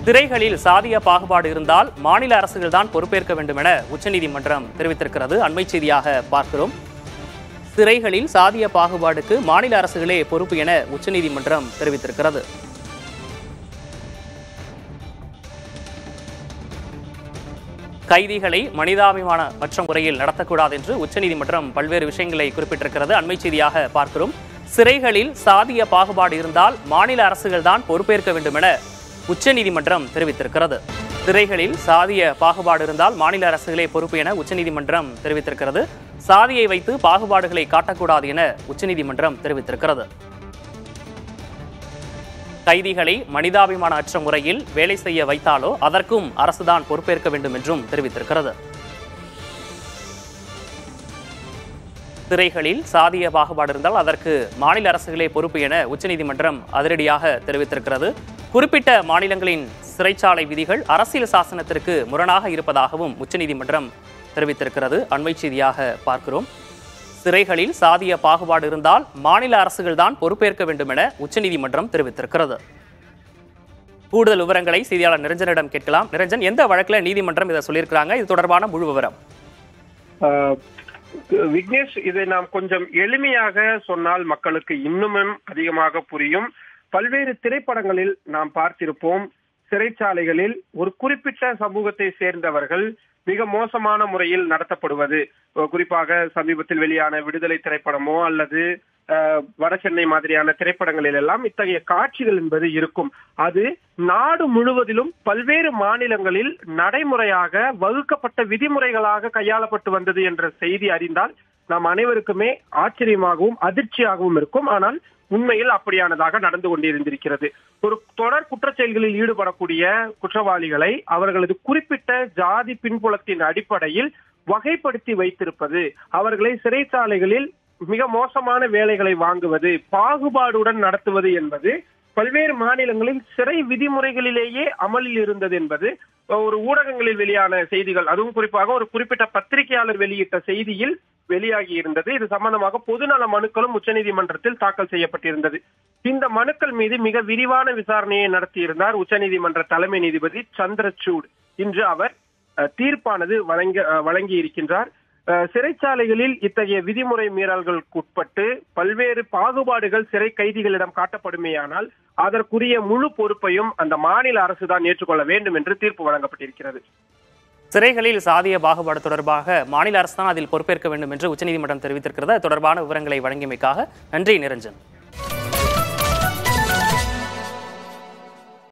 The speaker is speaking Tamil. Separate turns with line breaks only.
சிறைகளில் சாதிய பாகுபாடு இருந்தால் மாநில அரசுகள் தான் பொறுப்பேற்க வேண்டும் என உச்சநீதிமன்றம் தெரிவித்திருக்கிறது அண்மை செய்தியாக பார்க்கிறோம் சிறைகளில் சாதிய பாகுபாடுக்கு மாநில அரசுகளே பொறுப்பு என உச்சநீதிமன்றம் தெரிவித்திருக்கிறது கைதிகளை மனிதாபிமானமற்ற முறையில் நடத்தக்கூடாது என்று உச்சநீதிமன்றம் பல்வேறு விஷயங்களை குறிப்பிட்டிருக்கிறது அண்மை செய்தியாக பார்க்கிறோம் சிறைகளில் சாதிய பாகுபாடு இருந்தால் மாநில அரசுகள் தான் பொறுப்பேற்க வேண்டும் என உச்சநீதிமன்றம் தெரிவித்திருக்கிறது சிறைகளில் சாதிய பாகுபாடு இருந்தால் மாநில அரசுகளே பொறுப்பு என உச்சநீதிமன்றம் தெரிவித்திருக்கிறது சாதியை வைத்து பாகுபாடுகளை காட்டக்கூடாது என உச்சநீதிமன்றம் தெரிவித்திருக்கிறது கைதிகளை மனிதாபிமான அற்ற முறையில் வேலை செய்ய வைத்தாலோ அதற்கும் அரசுதான் பொறுப்பேற்க வேண்டும் என்றும் தெரிவித்திருக்கிறது சிறைகளில் சாதிய பாகுபாடு இருந்தால் அதற்கு மாநில அரசுகளே பொறுப்பு என உச்சநீதிமன்றம் அதிரடியாக தெரிவித்திருக்கிறது குறிப்பிட்ட மாநிலங்களின் சிறைச்சாலை விதிகள் அரசியல் சாசனத்திற்கு முரணாக இருப்பதாகவும் உச்சநீதிமன்றம் தெரிவித்திருக்கிறது அண்மை செய்தியாக பார்க்கிறோம் சிறைகளில் சாதிய பாகுபாடு இருந்தால் மாநில அரசுகள் தான் பொறுப்பேற்க வேண்டும் என உச்சநீதிமன்றம் தெரிவித்திருக்கிறது கூடுதல் விவரங்களை செய்தியாளர் நிரஞ்சனிடம் கேட்கலாம் நிரஞ்சன் எந்த வழக்குல நீதிமன்றம் இதை சொல்லியிருக்கிறாங்க இது தொடர்பான முழு விவரம்
ஆஹ் விக்னேஷ் இதை நாம் கொஞ்சம் எளிமையாக சொன்னால் மக்களுக்கு இன்னுமும் அதிகமாக புரியும் பல்வேறு திரைப்படங்களில் நாம் பார்த்திருப்போம் சிறைச்சாலைகளில் ஒரு குறிப்பிட்ட சமூகத்தை சேர்ந்தவர்கள் மிக மோசமான முறையில் நடத்தப்படுவது அஹ் குறிப்பாக சமீபத்தில் வெளியான விடுதலை திரைப்படமோ அல்லது அஹ், வடசென்னை மாதிரியான திரைப்படங்களில் எல்லாம் இத்தகைய காட்சிகள் என்பது இருக்கும் அது நாடு முழுவதிலும் பல்வேறு மாநிலங்களில் நடைமுறையாக வகுக்கப்பட்ட விதிமுறைகளாக கையாளப்பட்டு வந்தது என்ற செய்தி அறிந்தால் நாம் அனைவருக்குமே ஆச்சரியமாகவும் அதிர்ச்சியாகவும் இருக்கும் ஆனால் உண்மையில் அப்படியானதாக நடந்து கொண்டிருந்திருக்கிறது ஒரு தொடர் குற்றச்செயல்களில் ஈடுபடக்கூடிய குற்றவாளிகளை அவர்களது குறிப்பிட்ட ஜாதி பின்புலத்தின் அடிப்படையில் வகைப்படுத்தி வைத்திருப்பது அவர்களை சிறைச்சாலைகளில் மிக மோசமான வேலைகளை வாங்குவது பாகுபாடுடன் நடத்துவது என்பது பல்வேறு மாநிலங்களில் சிறை விதிமுறைகளிலேயே அமலில் இருந்தது என்பது ஒரு ஊடகங்களில் வெளியான செய்திகள் அதுவும் குறிப்பாக ஒரு குறிப்பிட்ட பத்திரிகையாளர் வெளியிட்ட செய்தியில் வெளியாகி இருந்தது இது சம்பந்தமாக பொதுநல மனுக்களும் உச்சநீதிமன்றத்தில் தாக்கல் செய்யப்பட்டிருந்தது இந்த மனுக்கள் மீது மிக விரிவான விசாரணையை நடத்தியிருந்தார் உச்சநீதிமன்ற தலைமை நீதிபதி சந்திரசூட் இன்று அவர் அஹ், தீர்ப்பானது வழங்க அஹ், வழங்கி இருக்கின்றார் அஹ், சிறைச்சாலைகளில் இத்தகைய விதிமுறை மீறல்களுக்கு உட்பட்டு பல்வேறு பாகுபாடுகள் சிறை கைதிகளிடம் காட்டப்படுமேயானால் அதற்குரிய முழு பொறுப்பையும் அந்த மாநில அரசுதான் ஏற்றுக்கொள்ள வேண்டும் என்று தீர்ப்பு வழங்கப்பட்டிருக்கிறது
சிறைகளில் சாதிய பாகுபாடு தொடர்பாக மாநில அரசு தான் அதில் பொறுப்பேற்க வேண்டும் என்று உச்சநீதிமன்றம் தெரிவித்திருக்கிறது அது தொடர்பான விவரங்களை வழங்கியமைக்காக நன்றி நிரஞ்சன்